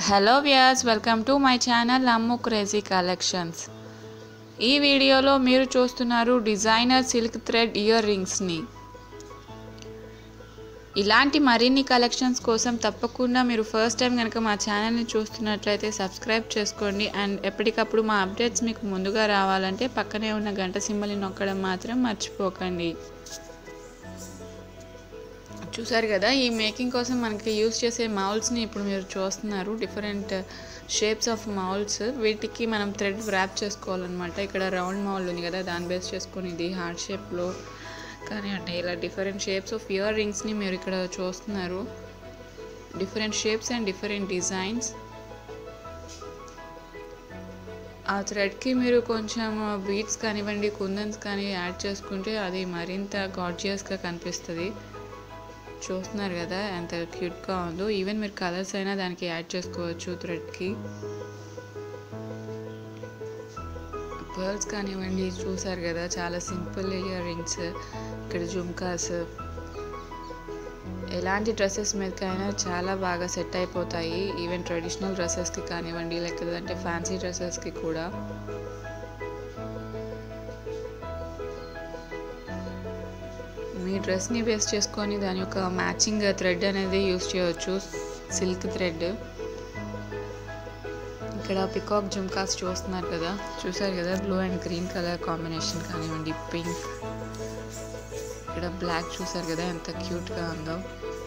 hello వ్యాస్ welcome to my channel Ammu crazy collections ఈ వీడియోలో మీరు చూస్తున్నారు డిజైనర్ సిల్క్ థ్రెడ్ ఇయర్ రింగ్స్ని ఇలాంటి మరిన్ని కలెక్షన్స్ కోసం తప్పకుండా మీరు ఫస్ట్ టైం కనుక మా ఛానల్ని చూస్తున్నట్లయితే సబ్స్క్రైబ్ చేసుకోండి అండ్ ఎప్పటికప్పుడు మా అప్డేట్స్ మీకు ముందుగా రావాలంటే పక్కనే ఉన్న గంట సింబల్ని నొక్కడం మాత్రం మర్చిపోకండి చూసారు కదా ఈ మేకింగ్ కోసం మనకి యూస్ చేసే మౌల్స్ని ఇప్పుడు మీరు చూస్తున్నారు డిఫరెంట్ షేప్స్ ఆఫ్ మౌల్స్ వీటికి మనం థ్రెడ్ ర్యాప్ చేసుకోవాలన్నమాట ఇక్కడ రౌండ్ మౌల్ ఉంది కదా దాన్ని బేస్ చేసుకొని ఇది హార్ట్ షేప్లో కానీ అంటే ఇలా డిఫరెంట్ షేప్స్ ఆఫ్ ఇయర్ రింగ్స్ని మీరు ఇక్కడ చూస్తున్నారు different shapes and different designs ఆ థ్రెడ్కి మీరు కొంచెం బీట్స్ కానివ్వండి కుందన్స్ కానీ యాడ్ చేసుకుంటే అది మరింత గాడ్జియస్గా కనిపిస్తుంది చూస్తున్నారు కదా ఎంత క్యూట్గా ఉందో ఈవెన్ మీరు కలర్స్ అయినా దానికి యాడ్ చేసుకోవచ్చు థ్రెడ్కి పర్ల్స్ కానివ్వండి చూసారు కదా చాలా సింపుల్ ఇయర్ రింగ్స్ ఇక్కడ జుమ్కాస్ ఎలాంటి డ్రెస్సెస్ మీదకైనా చాలా బాగా సెట్ అయిపోతాయి ఈవెన్ ట్రెడిషనల్ డ్రెస్సెస్కి కానివ్వండి లేకపోతే ఫ్యాన్సీ డ్రెస్సెస్కి కూడా మీ డ్రెస్ని బేస్ చేసుకొని దాని యొక్క మ్యాచింగ్ థ్రెడ్ అనేది యూస్ చేయవచ్చు సిల్క్ థ్రెడ్ ఇక్కడ పికాక్ జుమ్కాస్ చూస్తున్నారు కదా చూసారు కదా blue and green colour combination కానివ్వండి పింక్ ఇక్కడ బ్లాక్ చూసారు కదా ఎంత క్యూట్గా ఉందో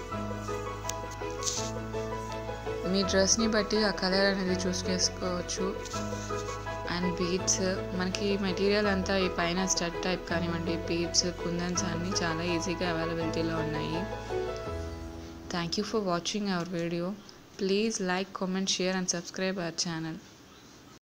మీ డ్రెస్ని బట్టి ఆ కలర్ అనేది చూస్ చేసుకోవచ్చు అండ్ బీడ్స్ మనకి మెటీరియల్ అంతా ఈ పైన స్టడ్ టైప్ కానివ్వండి బీడ్స్ కుందన్స్ అన్నీ చాలా ఈజీగా అవైలబిలిటీలో ఉన్నాయి thank you for watching our video please like comment share and subscribe our channel